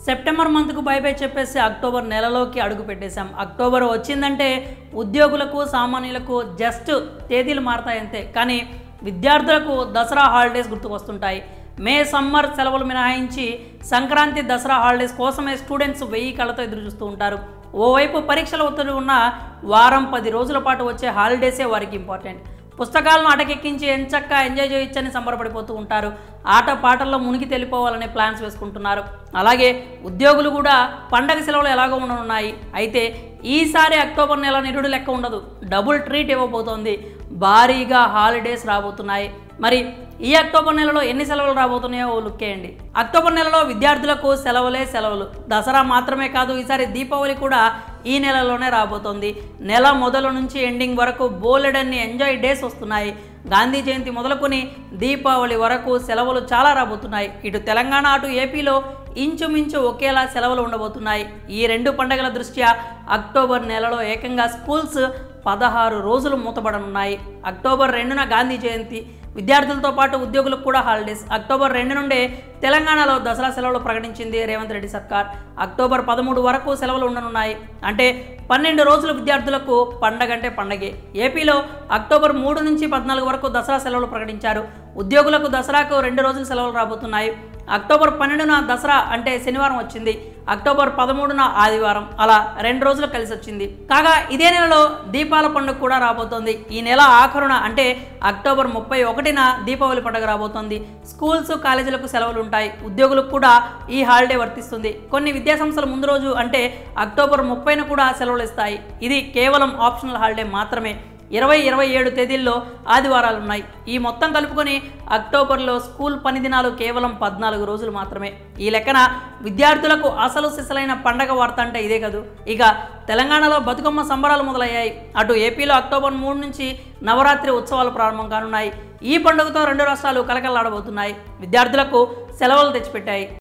September మంత్కు bye bye చెప్పేసి October నెలలోకి అడుగు పెట్టేశాం అక్టోబర్ వచ్చిందంటే ఉద్యోగులకు సామాన్యులకు జస్ట్ తేదీలు మారతాయంతే కానీ విద్యార్థులకు దసరా హాలిడేస్ గుర్తుకొస్తుంటాయి మే సమ్మర్ సెలవులు మినహాయించి సంక్రాంతి దసరా హాలిడేస్ కోసమే స్టూడెంట్స్ వెయ్యి కళ్ళతో ఎదురు చూస్తూ ఉంటారు ఓవైపు పరీక్షల ఒత్తిడి ఉన్న వారం పది రోజుల పాటు వచ్చే హాలిడేసే వారికి ఇంపార్టెంట్ పుస్తకాలను అటకెక్కించి ఎంచక్క ఎంజాయ్ చేయొచ్చని సంబరపడిపోతూ ఉంటారు ఆట పాటల్లో మునిగి తెలిపోవాలనే ప్లాన్స్ వేసుకుంటున్నారు అలాగే ఉద్యోగులు కూడా పండగ సెలవులు ఎలాగో ఉండనున్నాయి అయితే ఈసారి అక్టోబర్ నెల నిరుడు లెక్క ఉండదు డబుల్ ట్రీట్ ఇవ్వబోతోంది భారీగా హాలిడేస్ రాబోతున్నాయి మరి ఈ అక్టోబర్ నెలలో ఎన్ని సెలవులు రాబోతున్నాయో ఓ లుక్ వేయండి అక్టోబర్ నెలలో విద్యార్థులకు సెలవులే సెలవులు దసరా మాత్రమే కాదు ఈసారి దీపావళి కూడా ఈ నెలలోనే రాబోతోంది నెల మొదలు నుంచి ఎండింగ్ వరకు బోలెడన్ని ఎంజాయ్ డేస్ వస్తున్నాయి గాంధీ జయంతి మొదలుకొని దీపావళి వరకు సెలవులు చాలా రాబోతున్నాయి ఇటు తెలంగాణ అటు ఏపీలో ఇంచుమించు ఒకేలా సెలవులు ఉండబోతున్నాయి ఈ రెండు పండుగల దృష్ట్యా అక్టోబర్ నెలలో ఏకంగా స్కూల్స్ పదహారు రోజులు మూతబడనున్నాయి అక్టోబర్ రెండున గాంధీ జయంతి విద్యార్థులతో పాటు ఉద్యోగులకు కూడా హాలిడేస్ అక్టోబర్ రెండు నుండే తెలంగాణలో దసరా సెలవులు ప్రకటించింది రేవంత్ రెడ్డి సర్కార్ అక్టోబర్ పదమూడు వరకు సెలవులు ఉండనున్నాయి అంటే పన్నెండు రోజులు విద్యార్థులకు పండగ అంటే పండగే ఏపీలో అక్టోబర్ మూడు నుంచి పద్నాలుగు వరకు దసరా సెలవులు ప్రకటించారు ఉద్యోగులకు దసరాకు రెండు రోజులు సెలవులు రాబోతున్నాయి అక్టోబర్ పన్నెండున దసరా అంటే శనివారం వచ్చింది అక్టోబర్ పదమూడున ఆదివారం అలా రెండు రోజులు కలిసి వచ్చింది కాగా ఇదే నెలలో దీపాల పండుగ కూడా రాబోతోంది ఈ నెల ఆఖరున అంటే అక్టోబర్ ముప్పై ఒకటిన దీపావళి పండుగ రాబోతోంది స్కూల్స్ కాలేజీలకు సెలవులు ఉంటాయి ఉద్యోగులకు కూడా ఈ హాలిడే వర్తిస్తుంది కొన్ని విద్యాసంస్థలు ముందు రోజు అంటే అక్టోబర్ ముప్పైన కూడా సెలవులు ఇస్తాయి ఇది కేవలం ఆప్షనల్ హాలిడే మాత్రమే ఇరవై ఇరవై ఏడు తేదీల్లో ఆదివారాలు ఉన్నాయి ఈ మొత్తం కలుపుకొని అక్టోబర్లో స్కూల్ పని దినాలు కేవలం పద్నాలుగు రోజులు మాత్రమే ఈ లెక్కన విద్యార్థులకు అసలు సిసలైన పండగ వార్త అంటే ఇదే కదూ ఇక తెలంగాణలో బతుకమ్మ సంబరాలు మొదలయ్యాయి అటు ఏపీలో అక్టోబర్ మూడు నుంచి నవరాత్రి ఉత్సవాలు ప్రారంభం కానున్నాయి ఈ పండుగతో రెండు రాష్ట్రాలు కలకలాడబోతున్నాయి విద్యార్థులకు సెలవులు తెచ్చిపెట్టాయి